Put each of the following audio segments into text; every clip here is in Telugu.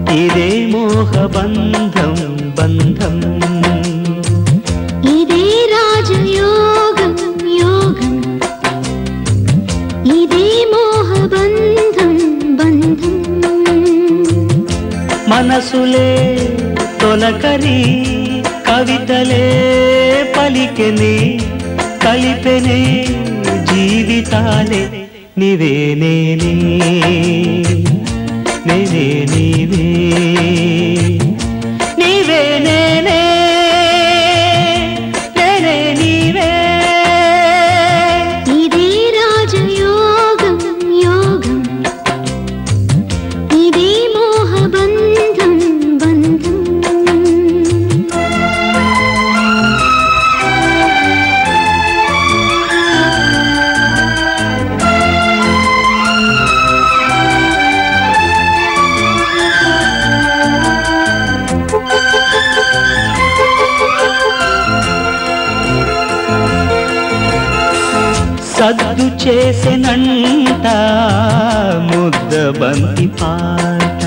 ఇదే మోహ బంధం బంధం ఇదే రాజయోగం యోగం ఇదే మోహబంధం బంధం మనసులే తొలకరి కవితలే పలికెని కలిపెనే జీవితాలే నీవే నేనే నేనే నీవే నీవే నేనే నేనే నీవే ఇదే రాజయోగం యోగం ఇదే మోహబంధం బంధం సద్దు చేసెనంట ముద్ద బంతి పాట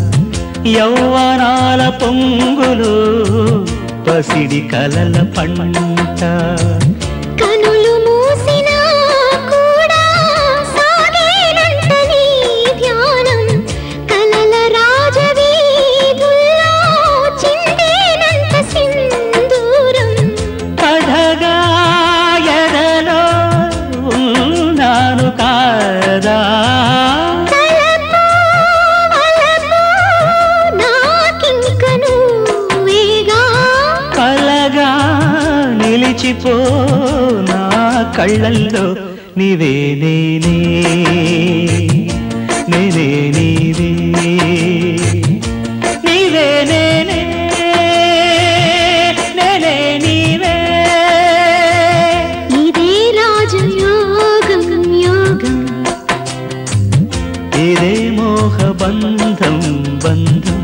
యౌవనాల పొంగులు పసిడి కలల పంట కనులు మూసినా కూడా సాగేనంట నీ ధ్యానం కలల రాజవీధుల్లో చిందేనంట సింధూరం కడగా ఎడలో ఉన్నాను కాదా తలపు వలపు నాకింక నువ్వేగా కలగా నిలిచిపో నా కళ్ళల్లో నీవే నేనే నేనే నీవే నీవే నేనే నేనే నీవే ఇదే రాజయోగం యోగం ఇదే మోహ బంధం బంధం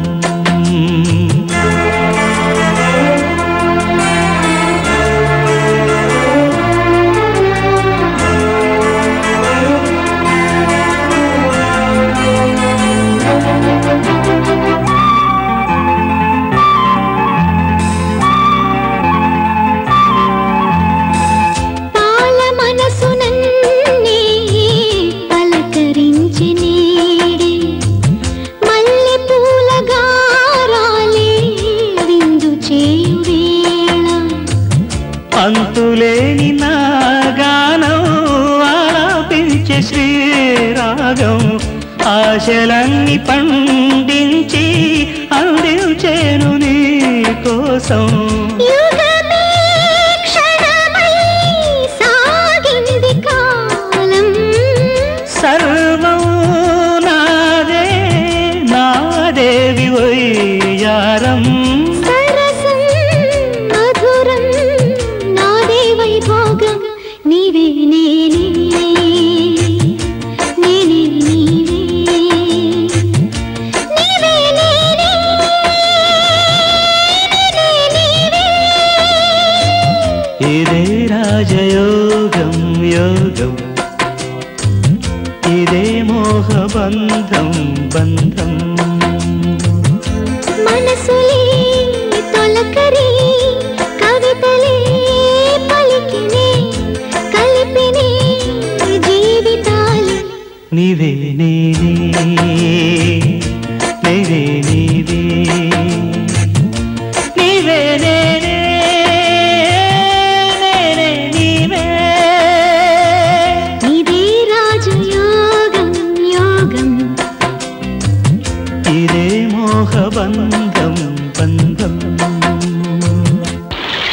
పాల మనసు నన్నే పలకరించి నీడే మల్లె పూల గారాలే విందు చేయు వేళ అంతులేని నా గానం ఆలపించే శ్రీరాగం ఆశలన్నీ పండించి అందించేను నీ కోసం యుగమే క్షణమై సాగింది కాలం సర్వం నాదే నాదేవి వయ్యారం సరసం మధురం నాదే వైభోగం నీవే నేనే నేనే నీవే నీవే నేనే నేనే నీవే ఇదే రాజయోగం యోగం ఇదే మోహ బంధం బంధం మనసులే తొలకరి కవితలే పలికినే కలిపినే జీవితాలు నీవే నీవే నీవే నీవే నీవే నేనే నేనే నీవే ఇదే రాజయోగం యోగం ఇదే మోహ బంధం